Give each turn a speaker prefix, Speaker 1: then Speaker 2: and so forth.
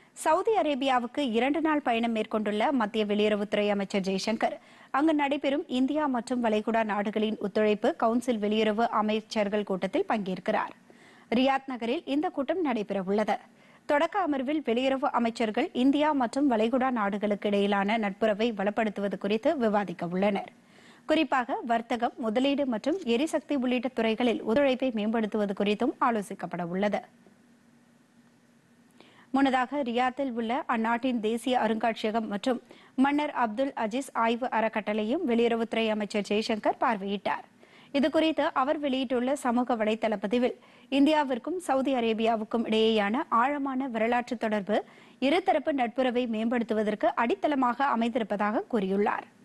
Speaker 1: Saudi அரேபியாவுக்கு இரண்டு நாள் பயணம் மேற்கொண்டுள்ள மத்திய வெளியுறவுத்துறை அமைச்சர் ஜெய்சங்கர் அங்கு நடைபெறும் இந்தியா மற்றும் வளைகுடா நாடுகளின் ஒத்துழைப்பு கவுன்சில் வெளியுறவு அமைச்சர்கள் கூட்டத்தில் பங்கேற்கிறார் ரியாத் நகரில் இந்த கூட்டம் நடைபெறவுள்ளது தொடக்க அமர்வில் வெளியுறவு அமைச்சர்கள் இந்தியா மற்றும் வளைகுடா நாடுகளுக்கு இடையிலான நட்புறவை வலுப்படுத்துவது குறித்து விவாதிக்க உள்ளனர் குறிப்பாக வர்த்தகம் முதலீடு மற்றும் எரிசக்தி உள்ளிட்ட துறைகளில் ஒத்துழைப்பை மேம்படுத்துவது குறித்தும் ஆலோசிக்கப்பட உள்ளது முன்னதாக ரியாத்தில் உள்ள அந்நாட்டின் தேசிய அருங்காட்சியகம் மற்றும் மன்னர் அப்துல் அஜீஸ் ஆய்வு அறக்கட்டளையும் வெளியுறவுத்துறை அமைச்சர் ஜெய்சங்கர் பார்வையிட்டார் இதுகுறித்து அவர் வெளியிட்டுள்ள சமூக வலைதள பதிவில் இந்தியாவிற்கும் சவுதி அரேபியாவுக்கும் இடையேயான ஆழமான வரலாற்று தொடர்பு இருதரப்பு நட்புறவை மேம்படுத்துவதற்கு அடித்தளமாக அமைந்திருப்பதாக கூறியுள்ளார்